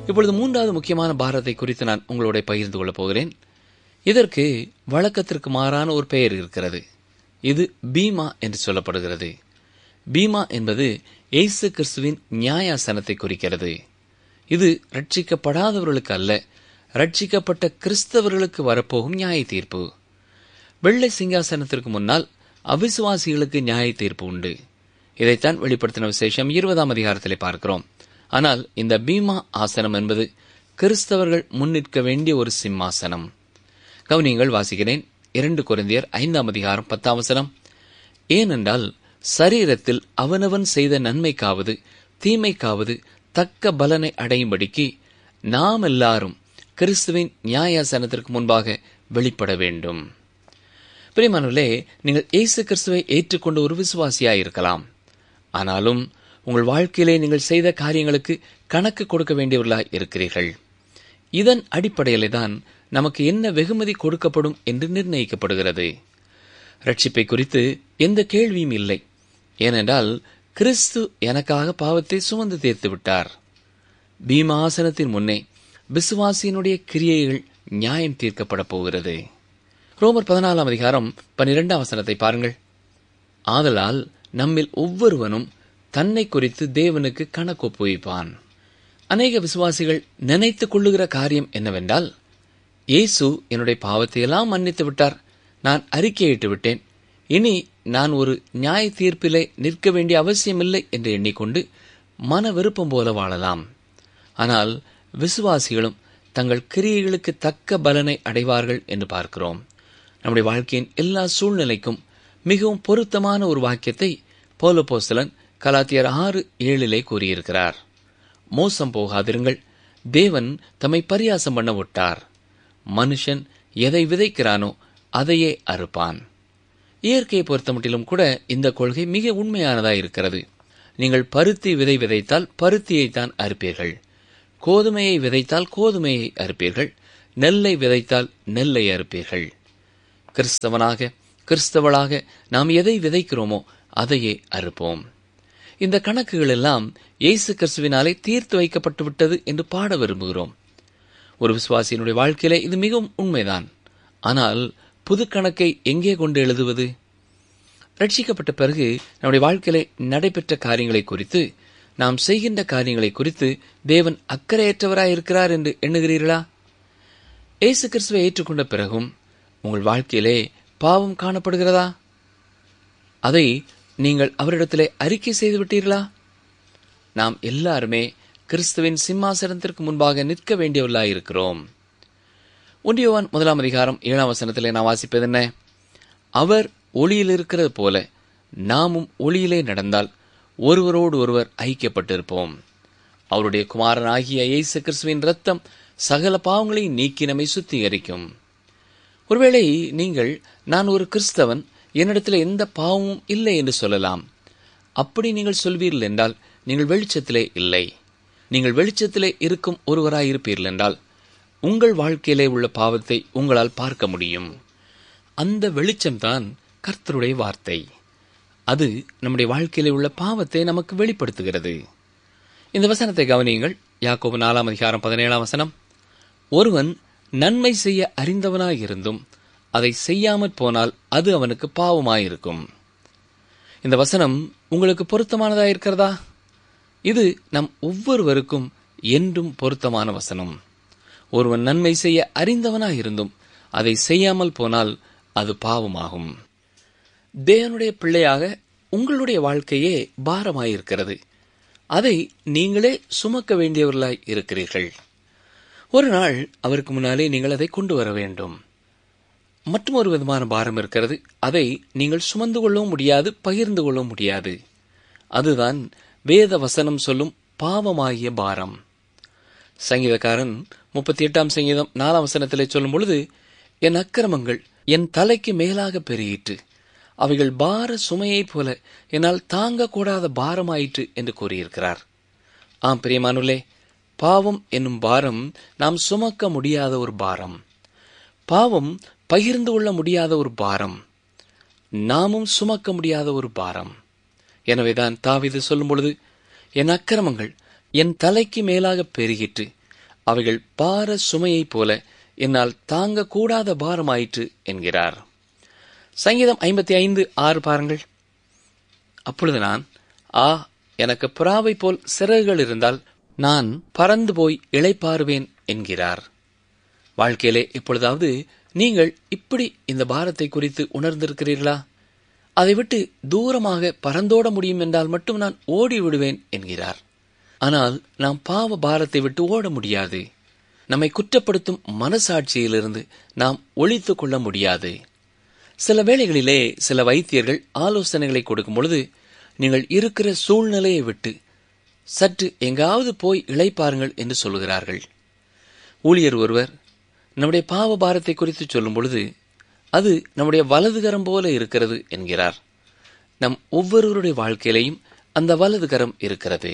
இப்பொழுது மூன்றாவது முக்கியமான பாரத்தை குறித்து நான் உங்களோட பகிர்ந்து கொள்ளப் போகிறேன் இதற்கு வழக்கத்திற்கு மாறான ஒரு பெயர் இருக்கிறது இது பீமா என்று சொல்லப்படுகிறது பீமா என்பது இயேசு கிறிஸ்துவின் நியாயாசனத்தை குறிக்கிறது இது ரட்சிக்கப்படாதவர்களுக்கு அல்ல ரட்சிக்கப்பட்ட கிறிஸ்தவர்களுக்கு வரப்போகும் நியாய தீர்ப்பு வெள்ளை சிங்காசனத்திற்கு முன்னால் அவிசுவாசிகளுக்கு நியாய தீர்ப்பு உண்டு இதைத்தான் வெளிப்படுத்தின விசேஷம் இருபதாம் அதிகாரத்திலே பார்க்கிறோம் ஆனால் இந்த பீமா ஆசனம் என்பது கிறிஸ்தவர்கள் முன்னிற்க வேண்டிய ஒரு சிம்மாசனம் கவனியங்கள் வாசிக்கிறேன் இரண்டு குருந்தியர் ஐந்தாம் அதிகாரம் பத்தாம் வசனம் ஏனென்றால் சரீரத்தில் அவனவன் செய்த நன்மைக்காவது தீமைக்காவது தக்க பலனை அடையும்படிக்கு நாம் எல்லாரும் கிறிஸ்துவின் நியாயாசனத்திற்கு முன்பாக வெளிப்பட வேண்டும் பிரியமானவர்களே நீங்கள் இயேசு கிறிஸ்துவை ஏற்றுக்கொண்ட ஒரு விசுவாசியாயிருக்கலாம் ஆனாலும் உங்கள் வாழ்க்கையிலே நீங்கள் செய்த காரியங்களுக்கு கணக்கு கொடுக்க வேண்டியவர்களாய் இருக்கிறீர்கள் இதன் அடிப்படையிலே தான் நமக்கு என்ன வெகுமதி கொடுக்கப்படும் என்று நிர்ணயிக்கப்படுகிறது ரட்சிப்பை குறித்து எந்த கேள்வியும் இல்லை ஏனென்றால் கிறிஸ்து எனக்காக பாவத்தை சுமந்து தீர்த்து விட்டார் பீமாசனத்தின் முன்னே விசுவாசியினுடைய கிரியைகள் நியாயம் தீர்க்கப்பட போகிறது ரோமர் பதினாலாம் அதிகாரம் பனிரெண்டாம் வசனத்தை பாருங்கள் ஆதலால் நம்மில் ஒவ்வொருவனும் தன்னை குறித்து தேவனுக்கு கணக்கு ஒப்புவிப்பான் அநேக விசுவாசிகள் நினைத்துக் கொள்ளுகிற காரியம் என்னவென்றால் இயேசு என்னுடைய பாவத்தையெல்லாம் மன்னித்து விட்டார் நான் அறிக்கையிட்டு விட்டேன் இனி நான் ஒரு நியாய தீர்ப்பிலே நிற்க வேண்டிய அவசியமில்லை என்று எண்ணிக்கொண்டு மன விருப்பம் போல வாழலாம் ஆனால் விசுவாசிகளும் தங்கள் கிரியைகளுக்கு தக்க பலனை அடைவார்கள் என்று பார்க்கிறோம் நம்முடைய வாழ்க்கையின் எல்லா சூழ்நிலைக்கும் மிகவும் பொருத்தமான ஒரு வாக்கியத்தை போலபோஸ்தலன் கலாத்தியர் ஆறு ஏழிலே கூறியிருக்கிறார் மோசம் போகாதிருங்கள் தேவன் தம்மை பரியாசம் பண்ண விட்டார் மனுஷன் எதை விதைக்கிறானோ அதையே அறுப்பான் இயற்கையை பொறுத்தமட்டிலும் கூட இந்த கொள்கை மிக உண்மையானதாக இருக்கிறது நீங்கள் பருத்தி விதை விதைத்தால் பருத்தியைத்தான் அறுப்பீர்கள் கோதுமையை விதைத்தால் கோதுமையை அறுப்பீர்கள் நெல்லை விதைத்தால் நெல்லை அறுப்பீர்கள் கிறிஸ்தவனாக கிறிஸ்தவளாக நாம் எதை விதைக்கிறோமோ அதையே அறுப்போம் இந்த கணக்குகள் எல்லாம் இயேசு கிறிஸ்துவினாலே தீர்த்து வைக்கப்பட்டு விட்டது என்று பாட விரும்புகிறோம் ஒரு விசுவாசியினுடைய வாழ்க்கையிலே இது மிகவும் உண்மைதான் ஆனால் புது கணக்கை எங்கே கொண்டு எழுதுவது ரட்சிக்கப்பட்ட பிறகு நம்முடைய வாழ்க்கையிலே நடைபெற்ற காரியங்களை குறித்து நாம் செய்கின்ற காரியங்களை குறித்து தேவன் அக்கறையற்றவராய் இருக்கிறார் என்று எண்ணுகிறீர்களா இயேசு கிறிஸ்துவை ஏற்றுக்கொண்ட பிறகும் உங்கள் வாழ்க்கையிலே பாவம் காணப்படுகிறதா அதை நீங்கள் அவரிடத்திலே அறிக்கை செய்து விட்டீர்களா நாம் எல்லாருமே கிறிஸ்துவின் சிம்மாசனத்திற்கு முன்பாக நிற்க வேண்டியவர்களாயிருக்கிறோம் ஒன்றியவான் முதலாம் அதிகாரம் ஏழாம் வசனத்திலே நான் வாசிப்பது என்ன அவர் ஒளியில் இருக்கிறது போல நாமும் ஒளியிலே நடந்தால் ஒருவரோடு ஒருவர் ஐக்கியப்பட்டிருப்போம் அவருடைய குமாரனாகிய இயேசு கிறிஸ்துவின் ரத்தம் சகல பாவங்களை நீக்கி நம்மை சுத்திகரிக்கும் ஒருவேளை நீங்கள் நான் ஒரு கிறிஸ்தவன் என்னிடத்தில் எந்த பாவமும் இல்லை என்று சொல்லலாம் அப்படி நீங்கள் சொல்வீர்கள் என்றால் நீங்கள் வெளிச்சத்திலே இல்லை நீங்கள் வெளிச்சத்திலே இருக்கும் ஒருவராய் இருப்பீர்கள் என்றால் உங்கள் வாழ்க்கையிலே உள்ள பாவத்தை உங்களால் பார்க்க முடியும் அந்த வெளிச்சம்தான் கர்த்தருடைய வார்த்தை அது நம்முடைய வாழ்க்கையிலே உள்ள பாவத்தை நமக்கு வெளிப்படுத்துகிறது இந்த வசனத்தை கவனியுங்கள் யாக்கோபு நாலாம் அதிகாரம் பதினேழாம் வசனம் ஒருவன் நன்மை செய்ய அறிந்தவனாயிருந்தும் அதை செய்யாமற் போனால் அது அவனுக்கு பாவமாயிருக்கும் இந்த வசனம் உங்களுக்கு பொருத்தமானதா இருக்கிறதா இது நம் ஒவ்வொருவருக்கும் என்றும் பொருத்தமான வசனம் ஒருவன் நன்மை செய்ய அறிந்தவனாயிருந்தும் அதை செய்யாமல் போனால் அது பாவமாகும் தேவனுடைய பிள்ளையாக உங்களுடைய வாழ்க்கையே பாரமாயிருக்கிறது அதை நீங்களே சுமக்க வேண்டியவர்களாய் இருக்கிறீர்கள் ஒரு நாள் அவருக்கு முன்னாலே நீங்கள் அதை கொண்டு வர வேண்டும் மற்றும் ஒரு விதமான பாரம் இருக்கிறது அதை நீங்கள் சுமந்து கொள்ளவும் முடியாது பகிர்ந்து கொள்ளவும் முடியாது அதுதான் வேத வசனம் சொல்லும் பாவமாகிய பாரம் சங்கீதக்காரன் முப்பத்தி எட்டாம் சங்கீதம் நாலாம் வசனத்திலே சொல்லும் பொழுது என் அக்கிரமங்கள் என் தலைக்கு மேலாக பெருகிற்று அவைகள் பார சுமையைப் போல என்னால் தாங்கக்கூடாத பாரமாயிற்று என்று கூறியிருக்கிறார் ஆம் பிரியமானுலே பாவம் என்னும் பாரம் நாம் சுமக்க முடியாத ஒரு பாரம் பாவம் பகிர்ந்து கொள்ள முடியாத ஒரு பாரம் நாமும் சுமக்க முடியாத ஒரு பாரம் எனவேதான் தாவிது சொல்லும் பொழுது என் அக்கிரமங்கள் என் தலைக்கு மேலாக பெருகிற்று அவைகள் பார சுமையைப் போல என்னால் தாங்க கூடாத பாரமாயிற்று என்கிறார் சங்கீதம் ஐம்பத்தி ஐந்து ஆறு பாருங்கள் அப்பொழுது நான் ஆ எனக்கு புறாவை போல் சிறகுகள் இருந்தால் நான் பறந்து போய் இளைப்பாறுவேன் என்கிறார் வாழ்க்கையிலே எப்பொழுதாவது நீங்கள் இப்படி இந்த பாரத்தை குறித்து உணர்ந்திருக்கிறீர்களா அதை விட்டு தூரமாக பறந்தோட முடியும் என்றால் மட்டும் நான் ஓடி விடுவேன் என்கிறார் ஆனால் நாம் பாவ பாரத்தை விட்டு ஓட முடியாது நம்மை குற்றப்படுத்தும் மனசாட்சியிலிருந்து நாம் ஒழித்து கொள்ள முடியாது சில வேளைகளிலே சில வைத்தியர்கள் ஆலோசனைகளை கொடுக்கும் பொழுது நீங்கள் இருக்கிற சூழ்நிலையை விட்டு சற்று எங்காவது போய் இளைப்பாருங்கள் என்று சொல்கிறார்கள் ஊழியர் ஒருவர் நம்முடைய பாவ பாரத்தை குறித்து சொல்லும் பொழுது அது நம்முடைய வலதுகரம் போல இருக்கிறது என்கிறார் நம் ஒவ்வொருவருடைய வாழ்க்கையிலையும் அந்த வலதுகரம் இருக்கிறது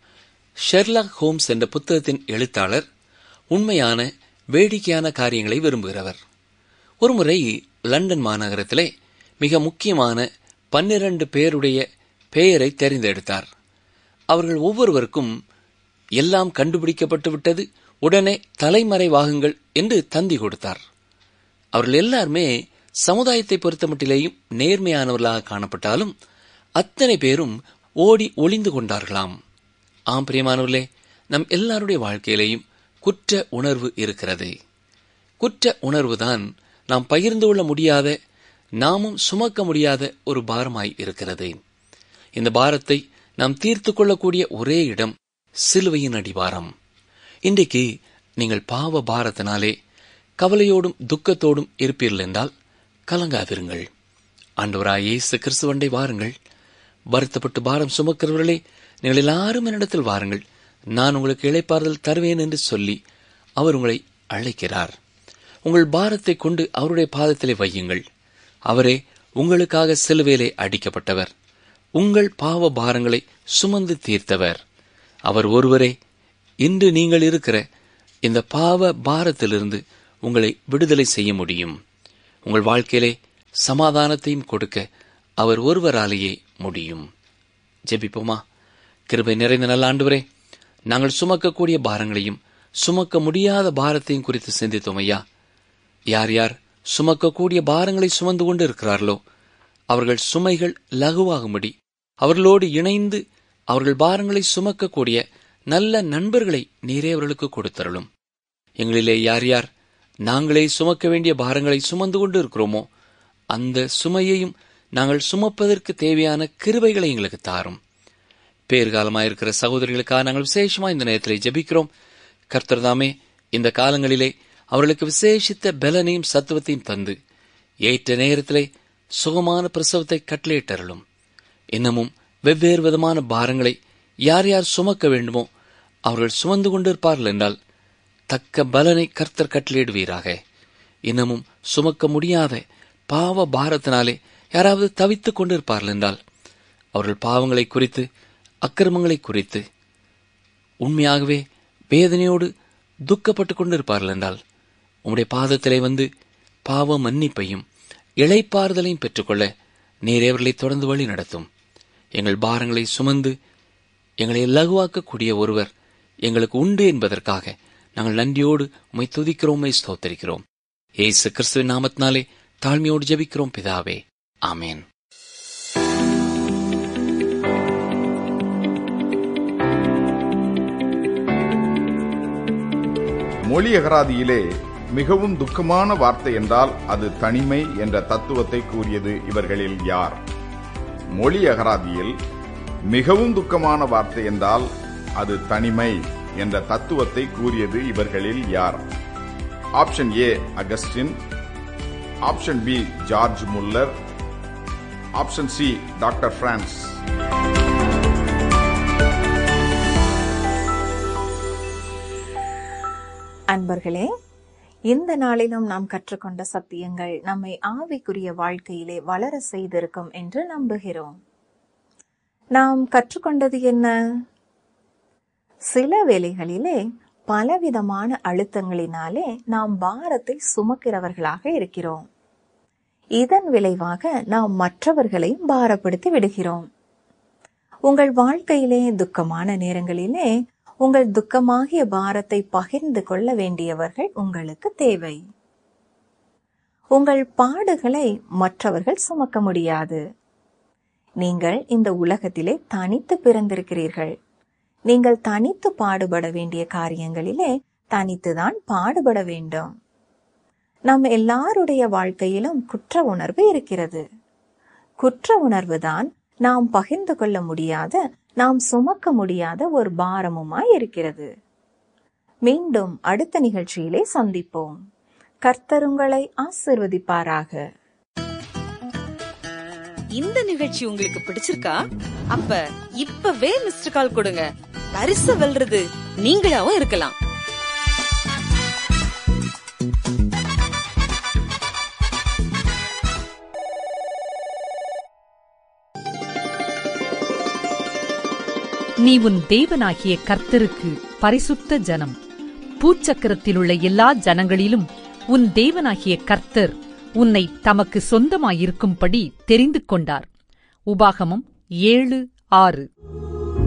ஷெர்லாக் ஹோம்ஸ் என்ற புத்தகத்தின் எழுத்தாளர் உண்மையான வேடிக்கையான காரியங்களை விரும்புகிறவர் ஒருமுறை லண்டன் மாநகரத்திலே மிக முக்கியமான பன்னிரண்டு பேருடைய பெயரை தெரிந்தெடுத்தார் அவர்கள் ஒவ்வொருவருக்கும் எல்லாம் கண்டுபிடிக்கப்பட்டு விட்டது உடனே தலைமறைவாகுங்கள் என்று தந்தி கொடுத்தார் அவர்கள் எல்லாருமே சமுதாயத்தை பொறுத்தமட்டிலேயும் நேர்மையானவர்களாக காணப்பட்டாலும் அத்தனை பேரும் ஓடி ஒளிந்து கொண்டார்களாம் ஆம் பிரியமானவர்களே நம் எல்லாருடைய வாழ்க்கையிலேயும் குற்ற உணர்வு இருக்கிறது குற்ற உணர்வுதான் நாம் பகிர்ந்து கொள்ள முடியாத நாமும் சுமக்க முடியாத ஒரு பாரமாய் இருக்கிறது இந்த பாரத்தை நாம் தீர்த்து கொள்ளக்கூடிய ஒரே இடம் சிலுவையின் அடிவாரம் இன்றைக்கு நீங்கள் பாவ பாரத்தினாலே கவலையோடும் துக்கத்தோடும் இருப்பீர்கள் என்றால் கலங்காதிருங்கள் ஆண்டவராய் இயேசு கிறிஸ்துவண்டை வாருங்கள் வருத்தப்பட்டு பாரம் சுமக்கிறவர்களே நீங்கள் எல்லாரும் என்னிடத்தில் வாருங்கள் நான் உங்களுக்கு இழைப்பாறுதல் தருவேன் என்று சொல்லி அவர் உங்களை அழைக்கிறார் உங்கள் பாரத்தை கொண்டு அவருடைய பாதத்திலே வையுங்கள் அவரே உங்களுக்காக சிலுவையிலே அடிக்கப்பட்டவர் உங்கள் பாவ பாரங்களை சுமந்து தீர்த்தவர் அவர் ஒருவரே இன்று நீங்கள் இருக்கிற இந்த பாவ பாரத்திலிருந்து உங்களை விடுதலை செய்ய முடியும் உங்கள் வாழ்க்கையிலே சமாதானத்தையும் கொடுக்க அவர் ஒருவராலேயே முடியும் ஜெபிப்போமா கிருபை நிறைந்த நல்ல ஆண்டவரே நாங்கள் சுமக்கக்கூடிய பாரங்களையும் சுமக்க முடியாத பாரத்தையும் குறித்து சிந்தித்தோம் ஐயா யார் யார் சுமக்கக்கூடிய பாரங்களை சுமந்து கொண்டு இருக்கிறார்களோ அவர்கள் சுமைகள் லகுவாகும்படி அவர்களோடு இணைந்து அவர்கள் பாரங்களை சுமக்கக்கூடிய நல்ல நண்பர்களை நீரே அவர்களுக்கு கொடுத்தருளும் எங்களிலே யார் யார் நாங்களே சுமக்க வேண்டிய பாரங்களை சுமந்து கொண்டு இருக்கிறோமோ அந்த சுமையையும் நாங்கள் சுமப்பதற்கு தேவையான கிருபைகளை எங்களுக்கு தாரும் பேர்காலமாயிருக்கிற சகோதரிகளுக்காக நாங்கள் விசேஷமா இந்த நேரத்தில் ஜெபிக்கிறோம் கர்த்தர் தாமே இந்த காலங்களிலே அவர்களுக்கு விசேஷித்த பலனையும் சத்துவத்தையும் தந்து ஏற்ற நேரத்திலே சுகமான பிரசவத்தை கட்டளையிட்டருளும் இன்னமும் வெவ்வேறு விதமான பாரங்களை யார் யார் சுமக்க வேண்டுமோ அவர்கள் சுமந்து கொண்டிருப்பார்கள் என்றால் தக்க பலனை கர்த்தர் கட்டளையிடுவீராக இன்னமும் சுமக்க முடியாத பாவ பாரத்தினாலே யாராவது தவித்துக் கொண்டிருப்பார்கள் என்றால் அவர்கள் பாவங்களை குறித்து அக்கிரமங்களை குறித்து உண்மையாகவே வேதனையோடு துக்கப்பட்டுக் கொண்டிருப்பார்கள் என்றால் உம்முடைய பாதத்திலே வந்து பாவ மன்னிப்பையும் இளைப்பாறுதலையும் பெற்றுக்கொள்ள நீரே அவர்களை தொடர்ந்து வழி நடத்தும் எங்கள் பாரங்களை சுமந்து எங்களை லகுவாக்கக்கூடிய ஒருவர் எங்களுக்கு உண்டு என்பதற்காக நாங்கள் நன்றியோடு உம்மை துதிக்கிறோம் உம்மை ஸ்தோத்தரிக்கிறோம் ஏசு கிறிஸ்துவின் நாமத்தினாலே தாழ்மையோடு ஜெபிக்கிறோம் பிதாவே ஆமேன் மொழி அகராதியிலே மிகவும் துக்கமான வார்த்தை என்றால் அது தனிமை என்ற தத்துவத்தை கூறியது இவர்களில் யார் மொழி அகராதியில் மிகவும் துக்கமான வார்த்தை என்றால் அது தனிமை என்ற தத்துவத்தை கூறியது இவர்களில் யார் option A Augustine option B George Muller option C doctor Frans அன்பர்களே இந்த நாளிலும் நாம் கற்றுக்கொண்ட சத்தியங்கள் நம்மை ஆவிக்குரிய வாழ்க்கையிலே வளர செய்திருக்கும் என்று நம்புகிறோம் நாம் கற்றுக்கொண்டது என்ன சில வேளைகளிலே பலவிதமான அழுத்தங்களினாலே நாம் பாரத்தை சுமக்கிறவர்களாக இருக்கிறோம் இதன் விளைவாக நாம் மற்றவர்களையும் பாரப்படுத்தி விடுகிறோம் உங்கள் வாழ்க்கையிலே துக்கமான நேரங்களிலே உங்கள் துக்கமாகிய பாரத்தை பகிர்ந்து கொள்ள வேண்டியவர்கள் உங்களுக்கு தேவை உங்கள் பாடுகளை மற்றவர்கள் சுமக்க முடியாது நீங்கள் இந்த உலகத்திலே தனித்து பிறந்திருக்கிறீர்கள் நீங்கள் தனித்து பாடுபட வேண்டிய காரியங்களிலே தனித்துதான் பாடுபட வேண்டும் நம் எல்லாருடைய வாழ்க்கையிலும் குற்ற உணர்வு இருக்கிறது குற்ற உணர்வுதான் நாம் பகிர்ந்து கொள்ள முடியாத நாம் சுமக்க முடியாத ஒரு பாரமுமாய் இருக்கிறது மீண்டும் அடுத்த நிகழ்ச்சியிலே சந்திப்போம் கர்த்தருங்களை ஆசிர்வதிப்பாராக இந்த நிகழ்ச்சி உங்களுக்கு பிடிச்சிருக்கா அப்ப இப்பவே மிஸ்டர் கால் கொடுங்க பரிசு வெல்றது நீங்களாவும் இருக்கலாம் நீ உன் தேவனாகிய கர்த்தருக்கு பரிசுத்த ஜனம் பூச்சக்கரத்தில் உள்ள எல்லா ஜனங்களிலும் உன் தேவனாகிய கர்த்தர் உன்னை தமக்கு சொந்தமாயிருக்கும்படி தெரிந்து கொண்டார் உபாகமம் ஏழு ஆறு